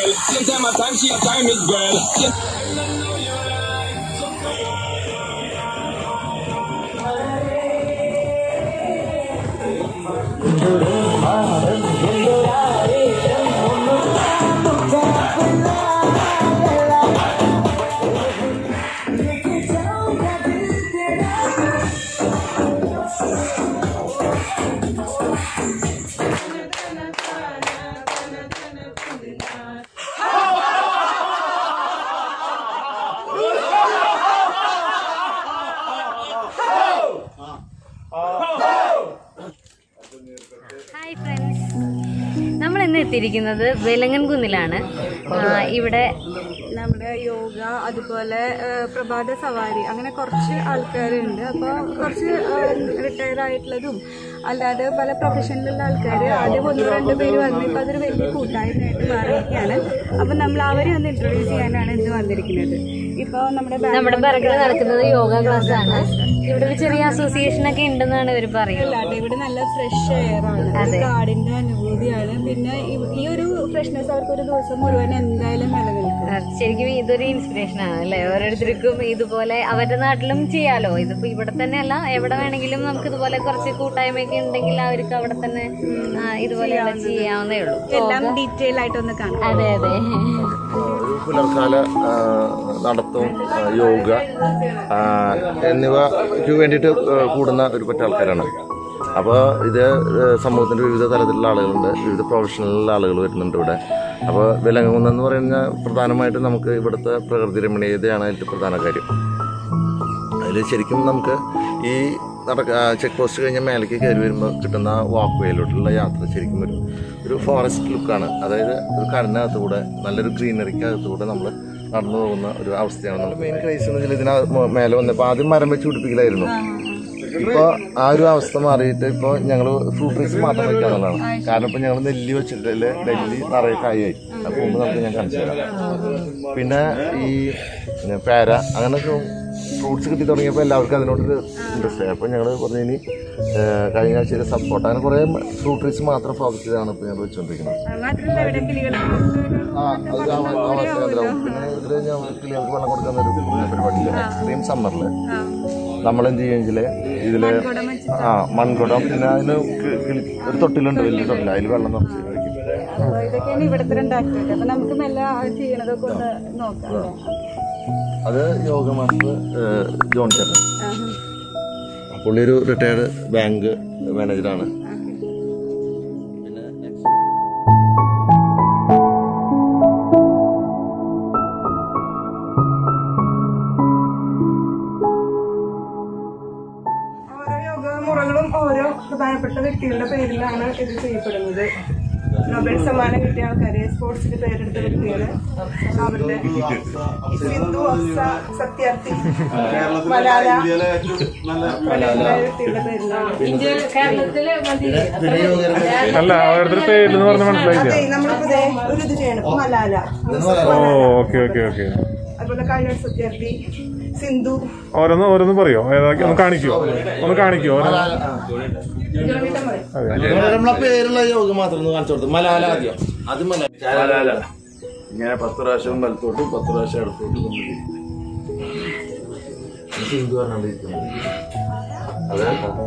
girl. Same time my time, she a time is girl. Yeah. Hi friends നമ്മൾ ഇന്ന് എത്തിയിരിക്കുന്നത് വെലങ്ങൻ കുന്നിലാണ് ആ, ഇവിടെ നമ്മുടെ യോഗ അതുപോലെ ആ, പ്രഭാത സവാരി അങ്ങനെ കുറച്ച് ആൾക്കാരുണ്ട് അപ്പോൾ കുറച്ച് റിട്ടയർ ആയിട്ടുള്ളതും അല്ലാതെ പല പ്രൊഫഷനിലുള്ള ആൾക്കാർ ആദ്യം ഒന്ന് രണ്ട് പേര് വന്നു ഇപ്പോൾ അതൊരു വലിയ കൂട്ടായ്മയായിട്ട് മാറിയിരിക്കുകയാണ് അപ്പം നമ്മൾ അവരെ ഒന്ന് ഇൻട്രൊഡ്യൂസ് ചെയ്യാനാണ് ഇന്ന് വന്നിരിക്കുന്നത് ഇപ്പോൾ നമ്മുടെ ബാ- നമ്മുടെ പിറകിൽ നടക്കുന്നത് യോഗ ക്ലാസ് ആണ് ഇവിടെ ഒരു ചെറിയ അസോസിയേഷൻ ഒക്കെ ഉണ്ടെന്നാണ് ഇവർ പറയുന്നത് അല്ലാതെ ഇവിടെ നല്ല ഫ്രഷ് എയർ ആണ് ഒരു കാടിന്റെ അനുഭൂതിയാണ് പിന്നെ ഈ- ഈ ഒരു ഫ്രഷ്നെസ് അവർക്ക് ഒരു ദിവസം മുഴുവൻ എന്തായാലും നിലനിൽക്കും ആ, ശരിക്കും ഇതൊരു ഇൻസ്പിറേഷൻ ആണ് അല്ലേ ഓരോരുത്തർക്കും ഇതുപോലെ അവരുടെ നാട്ടിലും ചെയ്യാലോ ഇതിപ്പോ ഇവിടെ തന്നെ അല്ല എവിടെ വേണമെങ്കിലും നമുക്ക് ഇതുപോലെ കുറച്ച് കൂട്ടായ്മയൊക്കെ ഉണ്ടെങ്കിൽ അവർക്ക് അവിടെ തന്നെ ആ, ഇതുപോലെയുള്ള ചെയ്യാവുന്നേ ഉള്ളൂ എല്ലാം ഡീറ്റെയിൽ ആയിട്ടൊന്ന് കാണാം അതെ അതെ ഒരു പുലർക്കാല ആ, നടത്തവും ആ, യോഗ ആ, എന്നിവയ്ക്ക് വേണ്ടിയിട്ട് ആ, കൂടുന്ന ഒരു പറ്റ ആൾക്കാരാണ് അപ്പോൾ ഇത് ആ, സമൂഹത്തിന്റെ വിവിധ തലത്തിലുള്ള ആളുകളുണ്ട് വിവിധ പ്രൊഫഷണലുള്ള ആളുകൾ വരുന്നുണ്ട് ഇവിടെ അപ്പോൾ വിലങ്ങുന്ന എന്ന് പറയുന്ന പ്രധാനമായിട്ടും നമുക്ക് ഇവിടുത്തെ പ്രകൃതി രമണീയതയാണ് അതിൽ പ്രധാന കാര്യം അതിൽ ശരിക്കും നമുക്ക് ഈ നടക്ക ചെക്ക് പോസ്റ്റ് കഴിഞ്ഞ് മേലേക്ക് കയറി വരുമ്പോൾ കിട്ടുന്ന വാക്ക് വേയിലോട്ടുള്ള യാത്ര ശരിക്കും ഒരു ഒരു ഫോറസ്റ്റ് ലുക്കാണ് അതായത് ഒരു കടനകത്തുകൂടെ നല്ലൊരു ഗ്രീനറിക്കകത്തുകൂടെ നമ്മൾ നടന്നു പോകുന്ന ഒരു അവസ്ഥയാണ് നമ്മൾ മെയിൻ ക്രൈസ് എന്ന് വെച്ചാൽ ഇതിന് മേലെ വന്നപ്പോൾ ആദ്യം മരം വെച്ച് പിടിപ്പിക്കലായിരുന്നു ഇപ്പോൾ ആ ഒരു അവസ്ഥ മാറിയിട്ട് ഇപ്പോൾ ഞങ്ങൾ ഫ്രൂട്ട് ട്രീസ് മാത്രം വയ്ക്കാന്നുള്ളതാണ് കാരണം ഇപ്പോൾ ഞങ്ങൾ നെല്ലി വെച്ചിട്ടില്ല നെല്ലി നിറയെ കായായി അപ്പോൾ മുമ്പ് നമുക്ക് ഞാൻ കാണിച്ചു തരാം പിന്നെ ഈ പിന്നെ പേര അങ്ങനെയൊക്കെ ഫ്രൂട്ട്സ് കിട്ടി തുടങ്ങിയപ്പോൾ എല്ലാവർക്കും അതിനോടൊരു ഇൻട്രസ്റ്റ് ആയി അപ്പോൾ ഞങ്ങൾ പറഞ്ഞു ഇനി ഏഹ്, കഴിഞ്ഞ ആഴ്ചയിൽ സപ്പോർട്ട് അങ്ങനെ കുറേ ഫ്രൂട്ട് ട്രീസ് മാത്രം ഫോക്കസ് ചെയ്താണ് ഇപ്പോൾ ഞങ്ങൾ വെച്ചുകൊണ്ടിരിക്കുന്നത് മാത്രമല്ല ഇവിടെ കിളികൾ ആ അത് ആവാ- ആവാസ കേന്ദ്രവും പിന്നെ ഇതിൽ ഞാൻ കിളികൾക്ക് വെള്ളം കൊടുക്കുന്ന ഒരു പരിപാടിയില്ല എക്സ്ട്രീം സമ്മറിൽ നമ്മളെന്ത് ചെയ്യുമെങ്കിൽ ഇതില് ആ മൺകുടം പിന്നെ അതിന് കി- കിളി- ഒരു തൊട്ടിലുണ്ട് വലിയ തൊട്ടിൽ അതിൽ വെള്ളം നിറച്ച് ഒഴിക്കും. അപ്പൊ ഇതൊക്കെയാണ് ഇവിടുത്തെ രണ്ട് ആക്ടിവിറ്റി അപ്പൊ നമുക്ക് മെല്ലെ ആ ചെയ്യണതൊക്കെ ഒന്ന് നോക്കാം അല്ലേ? അത് യോഗ മാസ്റ്റർ ഏഹ്, ജോൺ ചേട്ടൻ പുള്ളി ഒരു റിട്ടയർഡ് ബാങ്ക് മാനേജറാണ് പിന്നെ next ഓരോ യോഗ മുറകളും ഓരോ പ്രധാനപ്പെട്ട വ്യക്തികളുടെ പേരിലാണ് ഇത് ചെയ്യപ്പെടുന്നത് നൊബേൽ സമ്മാനം കിട്ടിയ ആൾക്കാര് സ്പോർട്സിൽ പേരെടുത്ത വ്യക്തികള് അവരുടെ സിന്ധു അഫ്സ സത്യാർത്ഥി മലാല മലയാള വ്യക്തികളുടെ പേരിലാണ് പിന്നെ യോഗ അല്ല ഓരോരുത്തരുടെ പേരിൽ പറഞ്ഞ് മനസ്സിലായില്ല അതെ നമ്മളിപ്പോ ദേ ഒരു ഇത് ചെയ്യണം ഇപ്പൊ മലാല ഓ ഓക്കെ ഓക്കെ ഓക്കെ അതുപോലെ കഴിഞ്ഞ സത്യാർത്ഥി സിന്ധു ഓരോന്ന് ഓരോന്ന് പറയോ ഏതാക്കി ഒന്ന് കാണിക്കോ ഒന്ന് കാണിക്കോ ഓരോ നമ്മളെ പേരുള്ള യോഗ മാത്രം ഒന്ന് കാണിച്ചു കൊടുത്തു മലാല ആദ്യം അത് മലാല ഇങ്ങനെ പത്ത് പ്രാവശ്യം വലത്തോട്ടും പത്ത് പ്രാവശ്യം ഇടത്തോട്ടും നമ്മൾ ചെയ്യും. ഹിന്ദു പറഞ്ഞോണ്ടിരിക്കുന്നത് അത്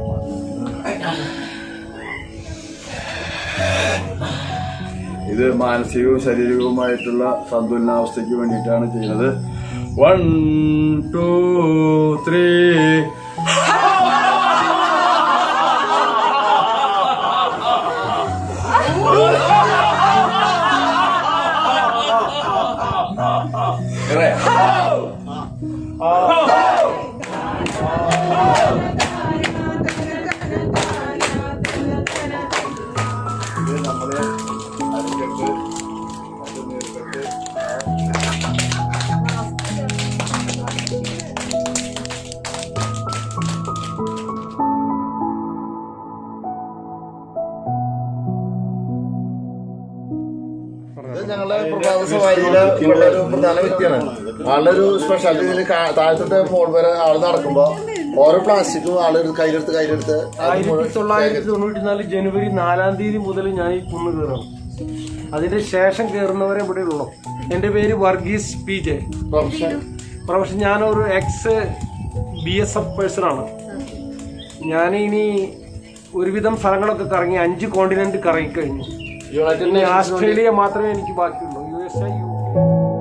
ഇത് മാനസികവും ശാരീരികവുമായിട്ടുള്ള സന്തുലനാവസ്ഥയ്ക്ക് വേണ്ടിയിട്ടാണ് ചെയ്യുന്നത് വൺ ടു ത്രീ ഇത് നമ്മള് അരക്കെട്ട് അത് നീർക്കെട്ട് ഇത് ഞങ്ങളുടെ പ്രഭാത സവാരിയിലെ ഉള്ള ഒരു പ്രധാന വ്യക്തിയാണ് ആളുടെ ഒരു സ്പെഷ്യാലിറ്റി ഇതിൽ താഴത്തോട്ട് ഫോൺ വരെ ആള് നടക്കുമ്പോ ഓരോ പ്ലാസ്റ്റിക്കും ആള് എടുത്ത് കയ്യിലെടുത്ത് കയ്യിലെടുത്ത് അത് മുഴുവൻ ആയിരത്തി തൊള്ളായിരത്തി തൊണ്ണൂറ്റി നാല് ജനുവരി നാലാം തീയതി മുതൽ ഞാൻ ഈ കുന്ന് കയറാം അതിന് ശേഷം കയറുന്നവരെ ഇവിടെ ഉള്ളൂ എൻ്റെ പേര് വർഗീസ് പി ജെ പ്രൊഫഷൻ ഞാനൊരു എക്സ് ബി എസ് എഫ് പേഴ്സണാണ് ഞാൻ ഇനി ഒരുവിധം സ്ഥലങ്ങളൊക്കെ കറങ്ങി അഞ്ച് കോണ്ടിനെന്റ് കറങ്ങിക്കഴിഞ്ഞു യുണൈറ്റഡ് ഇനി നേഷൻസ് ആസ്ട്രേലിയ മാത്രമേ എനിക്ക് ബാക്കിയുള്ളൂ U S A U K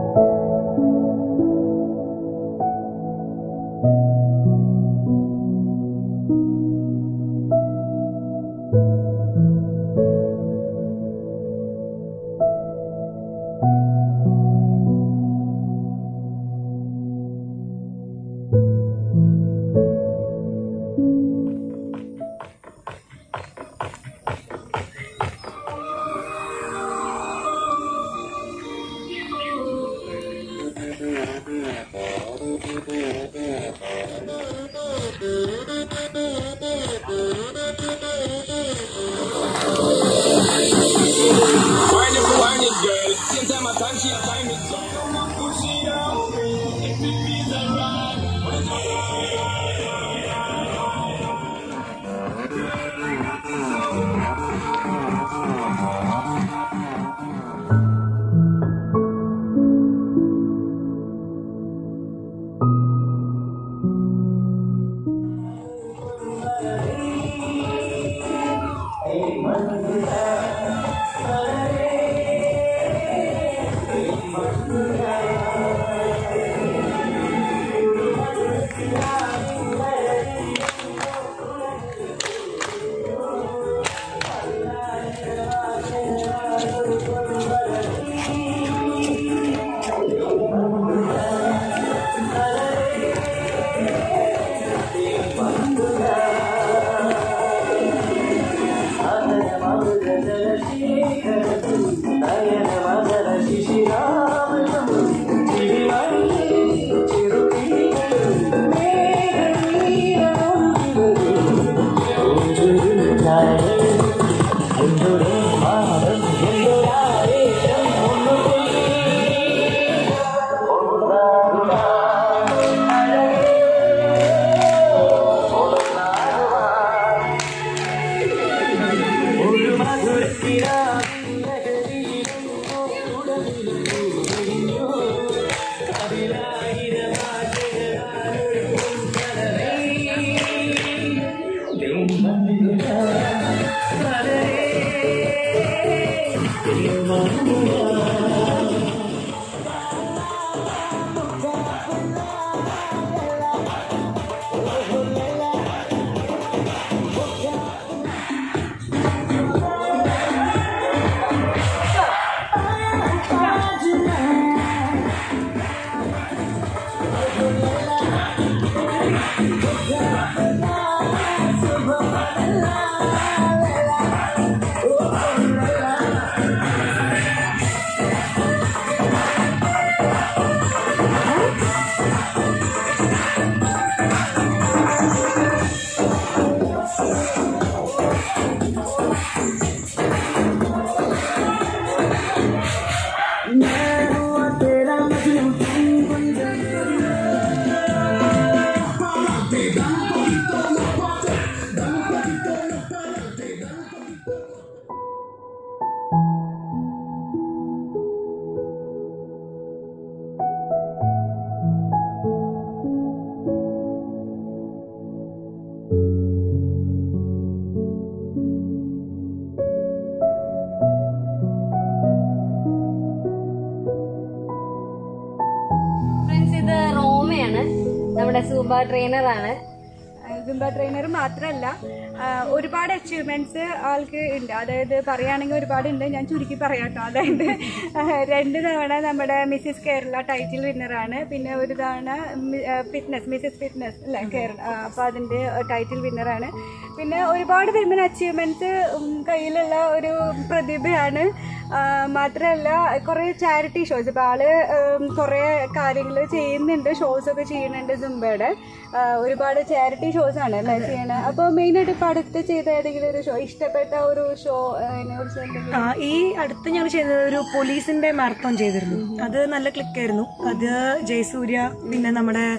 Whine it, whine it, girl. Same time I time, she a time it. So come push it on me. If it feels alright. Friends ഇത് റോമയാണ് നമ്മുടെ സൂബ ട്രെയിനറാണ് Simba trainer മാത്രമല്ല ആ, ഒരുപാട് achievements ആൾക്ക് ഉണ്ട് അതായത് പറയുകയാണെങ്കിൽ ഒരുപാട് ഉണ്ട് ഞാൻ ചുരുക്കി പറയാം കേട്ടോ അതായത് ആ, രണ്ട് തവണ നമ്മുടെ മിസ്സിസ് കേരള ടൈറ്റിൽ വിന്നറാണ് പിന്നെ ഒരു തവണ ഫിറ്റ്നസ് മിസ്സിസ് ഫിറ്റ്നസ് അല്ലേ കേരള ആ, അപ്പോൾ അതിൻ്റെ ടൈറ്റിൽ വിന്നറാണ് പിന്നെ ഒരുപാട് വിമൻ അച്ചീവ്മെന്റ്സ് കയ്യിലുള്ള ഒരു പ്രതിഭയാണ് ആ, മാത്രമല്ല കുറേ ചാരിറ്റി ഷോസ് ഇപ്പോൾ ആള് ഉം, കുറേ കാര്യങ്ങൾ ചെയ്യുന്നുണ്ട് ഷോസ് ഒക്കെ ചെയ്യുന്നുണ്ട് സുംബയുടെ ആ, ഒരുപാട് ചാരിറ്റി ഷോസ് ആണ് അല്ലേ ചെയ്യണത് അപ്പോൾ മെയിനായിട്ട് ഇപ്പോൾ അടുത്ത് ചെയ്ത ഏതെങ്കിലും ഒരു ഷോ ഇഷ്ടപ്പെട്ട ഒരു ഷോ അതിനെ കുറിച്ച് എന്തെങ്കിലും ആ, ഈ അടുത്ത് ഞങ്ങൾ ചെയ്തത് ഒരു പോലീസിന്റെ മാരത്തോൺ ചെയ്തിരുന്നു അത് നല്ല ക്ലിക്ക് ആയിരുന്നു അത് ജയസൂര്യ പിന്നെ നമ്മുടെ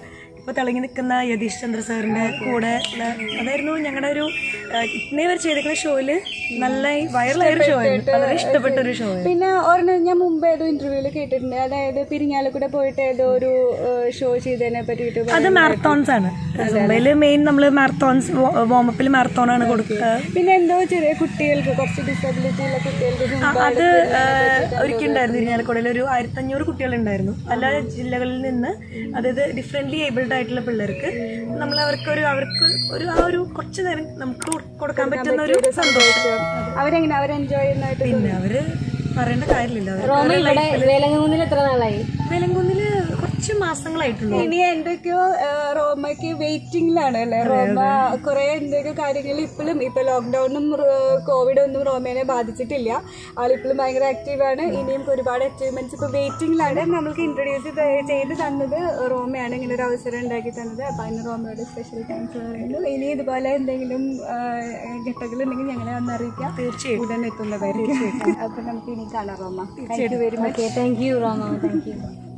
ഇപ്പൊ തിളങ്ങി നിൽക്കുന്ന യതീഷ് ചന്ദ്ര സാറിന്റെ കൂടെ ഉള്ള അതായിരുന്നു ഞങ്ങളുടെ ഒരു ആ, ഇന്നേ വരെ ചെയ്തിരിക്കുന്ന ഷോയില് നല്ല വൈറലായ ഒരു ഷോ ആയിരുന്നു വളരെ ഇഷ്ടപ്പെട്ട ഒരു ഷോ ആയിരുന്നു പിന്നെ ഒരെണ്ണം ഞാൻ മുമ്പ് ഏതോ ഇന്റർവ്യൂല് കേട്ടിട്ടുണ്ട് അതായത് പിരിഞ്ഞാലക്കൂടെ പോയിട്ട് ഏതോ ഒരു ഷോ ചെയ്തതിനെ പറ്റിയിട്ട് അത് മാരത്തോൺസ് ആണ് മുംബൈയിൽ മെയിൻ നമ്മൾ മാരത്തോൺസ് വോമപ്പിൽ മാരത്തോൺ ആണ് കൊടുക്കുക പിന്നെ എന്തോ ചെറിയ കുട്ടികൾക്ക് കുറച്ച് ഡിസബിലിറ്റി ഉള്ള കുട്ടികൾക്ക് ആ, അത് ഒരിക്കലും ഉണ്ടായിരുന്നു ഇരിഞ്ഞാലക്കുടയിൽ ഒരു ആയിരത്തി അഞ്ഞൂറ് കുട്ടികളുണ്ടായിരുന്നു പല ജില്ലകളിൽ നിന്ന് അതായത് ഡിഫറെന്റ്ലി ഏബിൾഡ് ആയിട്ടുള്ള പിള്ളേർക്ക് നമ്മൾ അവർക്ക് ഒരു അവർക്ക് ഒരു ആ ഒരു കുറച്ച് നേരം നമുക്ക് കൊ- കൊടുക്കാൻ പറ്റുന്ന ഒരു സന്തോഷം അവരെങ്ങനെ അവർ എൻജോയ് ചെയ്യുന്നതായിട്ട് പിന്നെ അവര് പറയേണ്ട കാര്യമില്ല അവര് റോമ ഇവിടെ വേലങ്ങുന്നിൽ എത്ര നാളായി വേലങ്കുന്നില് കുറച്ച് മാസങ്ങളായിട്ടുള്ളൂ ഇനി എന്തൊക്കെയോ ആ, റോമയ്ക്ക് വെയിറ്റിംഗിലാണ് അല്ലേ റോമ കുറെ എന്തൊക്കെയോ കാര്യങ്ങൾ ഇപ്പോഴും ഇപ്പൊ ലോക്ക്ഡൌണും കോവിഡ് ഒന്നും റോമേനെ ബാധിച്ചിട്ടില്ല ആളിപ്പോഴും ഭയങ്കര ആക്റ്റീവാണ് ഇനിയും ഒരുപാട് അച്ചീവ്മെന്റ്സ് ഇപ്പൊ വെയിറ്റിംഗിലാണ് നമ്മൾക്ക് ഇൻട്രൊഡ്യൂസ് ചെയ്ത് തന്നത് റോമയാണ് ഇങ്ങനെ ഒരു അവസരം ഉണ്ടാക്കി തന്നത് അപ്പൊ അതിന് റോമയോട് സ്പെഷ്യൽ താങ്ക്സ് പറയുന്നു ഇനി ഇതുപോലെ എന്തെങ്കിലും ഘട്ടങ്ങളുണ്ടെങ്കിൽ ഞങ്ങളെ ഒന്ന് അറിയിക്കാം തീർച്ചയായും ഉടൻ എത്തുന്നതായിരിക്കും അപ്പൊ നമുക്ക് ഇനി കാണാം Roma thank you very much okay thank you Roma thank U